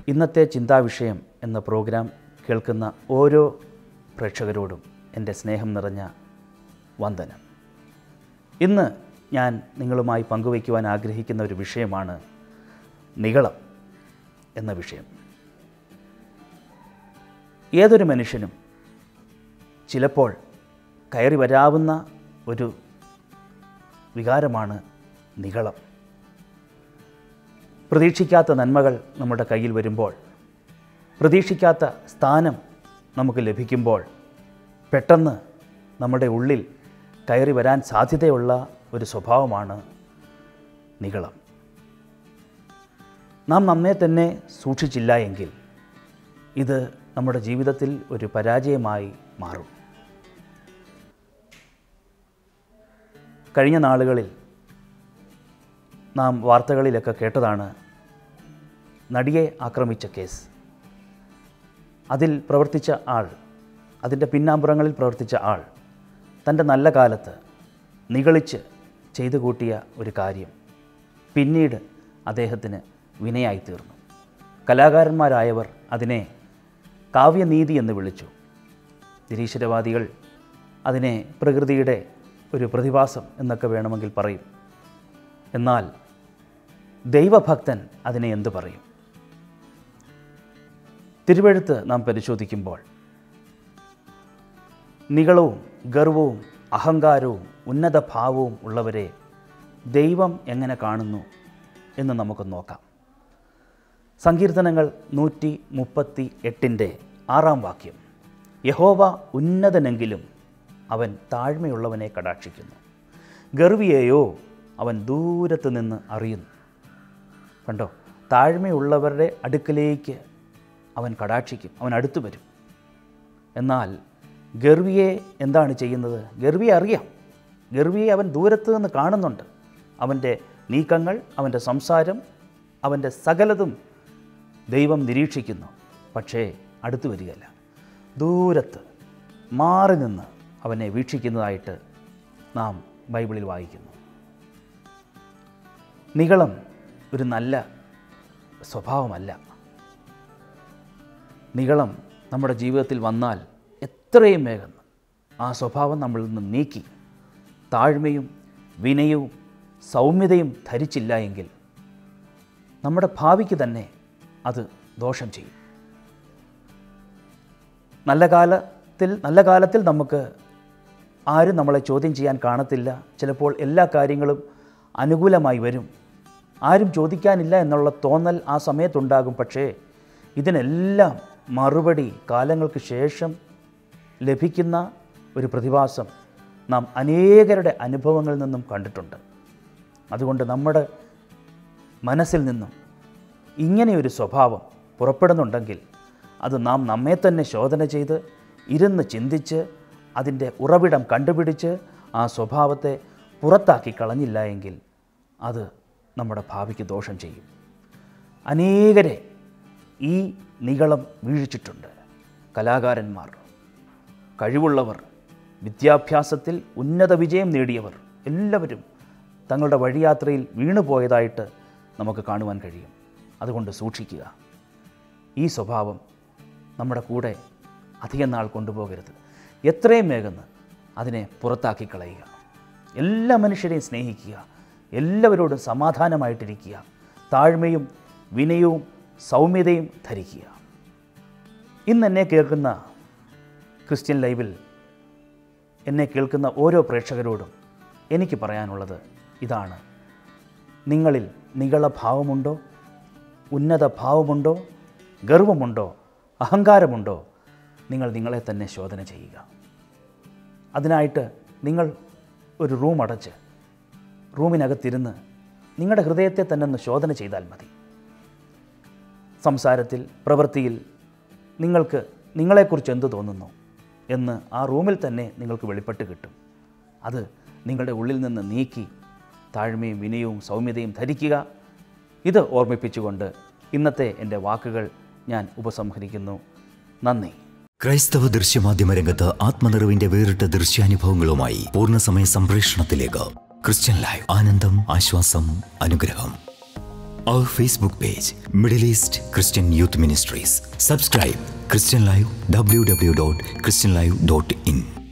ഇന്നത്തെ ചിന്താവിഷയം എന്ന പ്രോഗ്രാം കേൾക്കുന്ന ഓരോ പ്രേക്ഷകരോടും എൻ്റെ സ്നേഹം നിറഞ്ഞ വന്ദനം ഇന്ന് ഞാൻ നിങ്ങളുമായി പങ്കുവയ്ക്കുവാൻ ആഗ്രഹിക്കുന്ന ഒരു വിഷയമാണ് നികളം എന്ന വിഷയം ഏതൊരു മനുഷ്യനും ചിലപ്പോൾ കയറി വരാവുന്ന ഒരു വികാരമാണ് നികളം പ്രതീക്ഷിക്കാത്ത നന്മകൾ നമ്മുടെ കയ്യിൽ വരുമ്പോൾ പ്രതീക്ഷിക്കാത്ത സ്ഥാനം നമുക്ക് ലഭിക്കുമ്പോൾ പെട്ടെന്ന് നമ്മുടെ ഉള്ളിൽ കയറി വരാൻ സാധ്യതയുള്ള ഒരു സ്വഭാവമാണ് നികളം നാം നമ്മെ തന്നെ സൂക്ഷിച്ചില്ല എങ്കിൽ ഇത് നമ്മുടെ ജീവിതത്തിൽ ഒരു പരാജയമായി മാറും കഴിഞ്ഞ നാളുകളിൽ നാം വാർത്തകളിലൊക്കെ കേട്ടതാണ് നടിയെ ആക്രമിച്ച കേസ് അതിൽ പ്രവർത്തിച്ച ആൾ അതിൻ്റെ പിന്നാമ്പുറങ്ങളിൽ പ്രവർത്തിച്ച ആൾ തൻ്റെ നല്ല കാലത്ത് നിഗളിച്ച് ചെയ്തു കൂട്ടിയ ഒരു കാര്യം പിന്നീട് അദ്ദേഹത്തിന് വിനയായി തീർന്നു കലാകാരന്മാരായവർ അതിനെ കാവ്യനീതി എന്ന് വിളിച്ചു നിരീശ്വരവാദികൾ അതിനെ പ്രകൃതിയുടെ ഒരു പ്രതിഭാസം എന്നൊക്കെ വേണമെങ്കിൽ പറയും എന്നാൽ ദൈവഭക്തൻ അതിനെ എന്തു പറയും തിരുവഴുത്ത് നാം പരിശോധിക്കുമ്പോൾ നികളവും ഗർവവും അഹങ്കാരവും ഉന്നത ഭാവവും ഉള്ളവരെ ദൈവം എങ്ങനെ കാണുന്നു എന്ന് നമുക്ക് നോക്കാം സങ്കീർത്തനങ്ങൾ നൂറ്റി മുപ്പത്തി എട്ടിൻ്റെ ആറാം വാക്യം യഹോവ ഉന്നതനെങ്കിലും അവൻ താഴ്മയുള്ളവനെ കടാക്ഷിക്കുന്നു ഗർവിയെയോ അവൻ ദൂരത്ത് നിന്ന് അറിയുന്നു കണ്ടോ താഴ്മയുള്ളവരുടെ അടുക്കലേക്ക് അവൻ കടാക്ഷിക്കും അവൻ അടുത്തു വരും എന്നാൽ ഗർവിയെ എന്താണ് ചെയ്യുന്നത് ഗർവിയെ അറിയാം ഗർവിയെ അവൻ ദൂരത്ത് നിന്ന് കാണുന്നുണ്ട് അവൻ്റെ നീക്കങ്ങൾ അവൻ്റെ സംസാരം അവൻ്റെ സകലതും ദൈവം നിരീക്ഷിക്കുന്നു പക്ഷേ അടുത്തു വരികയല്ല ദൂരത്ത് മാറി നിന്ന് അവനെ വീക്ഷിക്കുന്നതായിട്ട് നാം ബൈബിളിൽ വായിക്കുന്നു നികളം ഒരു നല്ല സ്വഭാവമല്ല നികളം നമ്മുടെ ജീവിതത്തിൽ വന്നാൽ എത്രയും വേഗം ആ സ്വഭാവം നമ്മളിൽ നിന്ന് നീക്കി താഴ്മയും വിനയവും സൗമ്യതയും ധരിച്ചില്ല എങ്കിൽ നമ്മുടെ ഭാവിക്ക് തന്നെ അത് ദോഷം ചെയ്യും നല്ല കാലത്തിൽ നല്ല കാലത്തിൽ നമുക്ക് ആരും നമ്മളെ ചോദ്യം ചെയ്യാൻ കാണത്തില്ല ചിലപ്പോൾ എല്ലാ കാര്യങ്ങളും അനുകൂലമായി വരും ആരും ചോദിക്കാനില്ല എന്നുള്ള തോന്നൽ ആ സമയത്തുണ്ടാകും പക്ഷേ ഇതിനെല്ലാം മറുപടി കാലങ്ങൾക്ക് ശേഷം ലഭിക്കുന്ന ഒരു പ്രതിഭാസം നാം അനേകരുടെ അനുഭവങ്ങളിൽ നിന്നും കണ്ടിട്ടുണ്ട് അതുകൊണ്ട് നമ്മുടെ മനസ്സിൽ നിന്നും ഇങ്ങനെയൊരു സ്വഭാവം പുറപ്പെടുന്നുണ്ടെങ്കിൽ അത് നാം നമ്മെ തന്നെ ശോധന ചെയ്ത് ഇരുന്ന് ചിന്തിച്ച് അതിൻ്റെ ഉറവിടം കണ്ടുപിടിച്ച് ആ സ്വഭാവത്തെ പുറത്താക്കി കളഞ്ഞില്ല എങ്കിൽ അത് നമ്മുടെ ഭാവിക്ക് ദോഷം ചെയ്യും അനേകരെ ഈ നികളം വീഴിച്ചിട്ടുണ്ട് കലാകാരന്മാർ കഴിവുള്ളവർ വിദ്യാഭ്യാസത്തിൽ ഉന്നത വിജയം നേടിയവർ എല്ലാവരും തങ്ങളുടെ വഴിയാത്രയിൽ വീണുപോയതായിട്ട് നമുക്ക് കാണുവാൻ കഴിയും അതുകൊണ്ട് സൂക്ഷിക്കുക ഈ സ്വഭാവം നമ്മുടെ കൂടെ അധികം നാൾ കൊണ്ടുപോകരുത് എത്രയും വേഗം അതിനെ പുറത്താക്കി കളയുക എല്ലാ മനുഷ്യരെയും സ്നേഹിക്കുക എല്ലാവരോടും സമാധാനമായിട്ടിരിക്കുക താഴ്മയും വിനയവും സൗമ്യതയും ധരിക്കുക ഇന്ന് എന്നെ കേൾക്കുന്ന ക്രിസ്ത്യൻ ലൈവിൽ എന്നെ കേൾക്കുന്ന ഓരോ പ്രേക്ഷകരോടും എനിക്ക് പറയാനുള്ളത് ഇതാണ് നിങ്ങളിൽ നികളഭാവമുണ്ടോ ഉന്നത ഭാവമുണ്ടോ ഗർവമുണ്ടോ അഹങ്കാരമുണ്ടോ നിങ്ങൾ നിങ്ങളെ തന്നെ ശോധന ചെയ്യുക അതിനായിട്ട് നിങ്ങൾ ഒരു റൂം അടച്ച് റൂമിനകത്തിരുന്ന് നിങ്ങളുടെ ഹൃദയത്തെ തന്നെ ഒന്ന് ശോധന ചെയ്താൽ മതി സംസാരത്തിൽ പ്രവൃത്തിയിൽ നിങ്ങൾക്ക് നിങ്ങളെക്കുറിച്ച് എന്ത് തോന്നുന്നു എന്ന് ആ റൂമിൽ തന്നെ നിങ്ങൾക്ക് വെളിപ്പെട്ട് കിട്ടും അത് നിങ്ങളുടെ ഉള്ളിൽ നിന്ന് നീക്കി താഴ്മയും വിനയവും സൗമ്യതയും ധരിക്കുക ഇത് ഓർമ്മിപ്പിച്ചുകൊണ്ട് ഇന്നത്തെ എൻ്റെ വാക്കുകൾ ഞാൻ ഉപസംഹരിക്കുന്നു നന്ദി ക്രൈസ്തവ ദൃശ്യമാധ്യമ രംഗത്ത് ആത്മനിറവിന്റെ വേറിട്ട ദൃശ്യാനുഭവങ്ങളുമായി പൂർണ്ണസമയ സംപ്രേഷണത്തിലേക്ക് ക്രിസ്ത്യൻ ലൈവ് ആനന്ദം ആശ്വാസം അനുഗ്രഹം Our Facebook page, Middle East Christian Youth Ministries. Subscribe Christian Live www.christianlive.in.